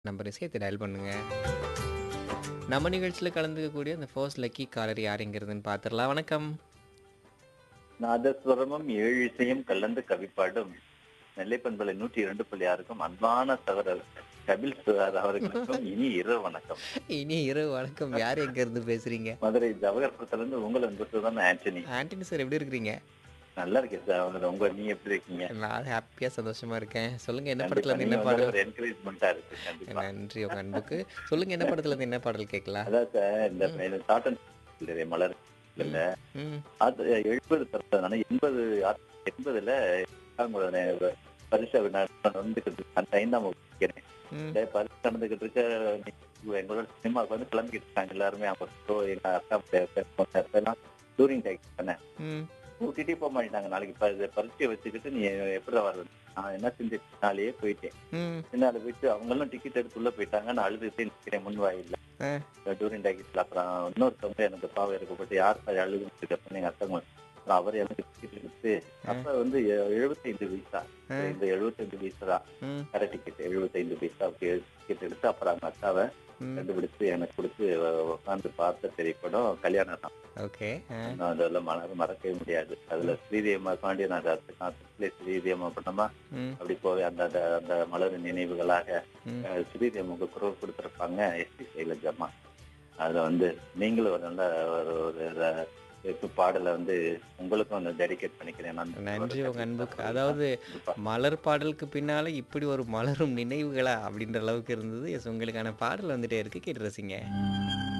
நம்பரை சேர்த்து டயல் பண்ணுங்க. நம்ம நிகழ்ச்சியில கலந்துக்கக்கூடிய அந்த ஃபர்ஸ்ட் லக்கி காலர் யாருங்கிறதுன்னு பார்த்துடலாம். வணக்கம். நாதஸ்வரமும் ஏழு இசையும் கலந்து கவிப்பாடும் நெல்லை பண்பலை நூற்றி இரண்டு புள்ளி ஆறுக்கும் அன்பான சகோதரர் கபில் சார் அவர்களுக்கும் இனி இரவு வணக்கம் இனி இரவு வணக்கம். யார் எங்கேருந்து பேசுறீங்க? மதுரை ஜவஹர்புரத்துல இருந்து உங்கள் அன்பு தான் ஆண்டனி ஆண்டனி சார் எப்படி இருக்கிறீங்க? நல்லா இருக்கேன் சார் அவங்க உங்க நீங்க எப்படி இருக்கீங்க நான் ஹாப்பியா சந்தோஷமா இருக்கேன். சொல்லுங்க என்ன கண்டிப்பா படத்துல இருந்து நீங்க என்ன வந்து பாடல்? ஒரு என்கரேஜ்மெண்டா இருக்கு கண்டிப்பா நன்றி உங்க அன்புக்கு. சொல்லுங்க என்ன படத்துல இருந்து என்ன பாடல் கேட்கலாம்? அதான் சார் இந்த காட்டன் மலர் இல்ல ம். அது எழுபது பிறந்ததுனால எண்பது எண்பதுல அவங்களோட பரிசு நடந்துகிட்டு இருக்கு. அந்த ஐந்தாம் வகுப்பு படிக்கிறேன். ம். இந்த பரிசு நடந்துகிட்டு இருக்க நீ- எங்களோட சினிமாவுக்கு வந்து கிளம்பிக்கிட்டு இருக்காங்க எல்லாருமே அவங்க எங்க அக்கா எல்லாம் டூரிங் டைம் தானே ம். கூட்டிட்டே போக மாட்டாங்க நாளைக்கு ப- பரீட்சையை வச்சுக்கிட்டு நீ எப்படி வர்றது நான் என்ன செஞ்சேன் நாளையே போயிட்டேன் ம். பின்னால போயிட்டு அவங்க எல்லாம் டிக்கெட் எடுத்து உள்ள போயிட்டாங்க நான் அழுதுகிட்டே நிற்கிறேன் முன் வாயில்ல ஆ. டூரிங் டைக்கெட்ல அப்புறம் இன்னொருத்தவங்க எனக்கு பாவம் இருக்கப்பட்டு யார் சார் அழுதுன்னு இருக்க எங்க அத்தவங்க அப்புறம் அவர் எனக்கு டிக்கெட் எடுத்து அப்ப வந்து எ- எழுபத்தைந்து பைசா ஆ. இந்த எழுபத்தைந்து பைசா தான் ம். கரை டிக்கெட் எழுபத்தைந்து பைசா டிக்கெட் எடுத்து அப்புறம் அவங்க அக்காவை ம். கண்டுபிடிச்சு எனக்கு கொடுத்து உட்காந்து பார்த்த திரைப்படம் கல்யாணம் தான் ஓகே. ஆ. நான் அதெல்லாம் மன மறக்கவே முடியாது அதுல ஸ்ரீதேவியம்மா காண்டி நான் அடுத்த காலத்துல ஸ்ரீதேவியம்மா பண்ணமா ம். அப்படி போய் அந்த அந்த அந்த மலர் நினைவுகளாக ம். அஹ், ஸ்ரீதேவியம்மாக்கு குரல் கொடுத்துருப்பாங்க எஸ்பி சைலஜம்மா அதுல வந்து நீங்களும் ஒரு நல்ல ஒரு ஒரு ர- ஒரு பாடலை வந்து உங்களுக்கும் வந்து டெடிகேட் பண்ணிக்கிறேன் நான் நன்றி உங்க அன்புக்கு. அதாவது கண்டிப்பா. மலர் பாடலுக்கு பின்னால இப்படி ஒரு மலரும் நினைவுகளா அப்படின்ற அளவுக்கு இருந்தது. எஸ் உங்களுக்கான பாடல் வந்துட்டே இருக்கு கேட்டு ரசிங்க.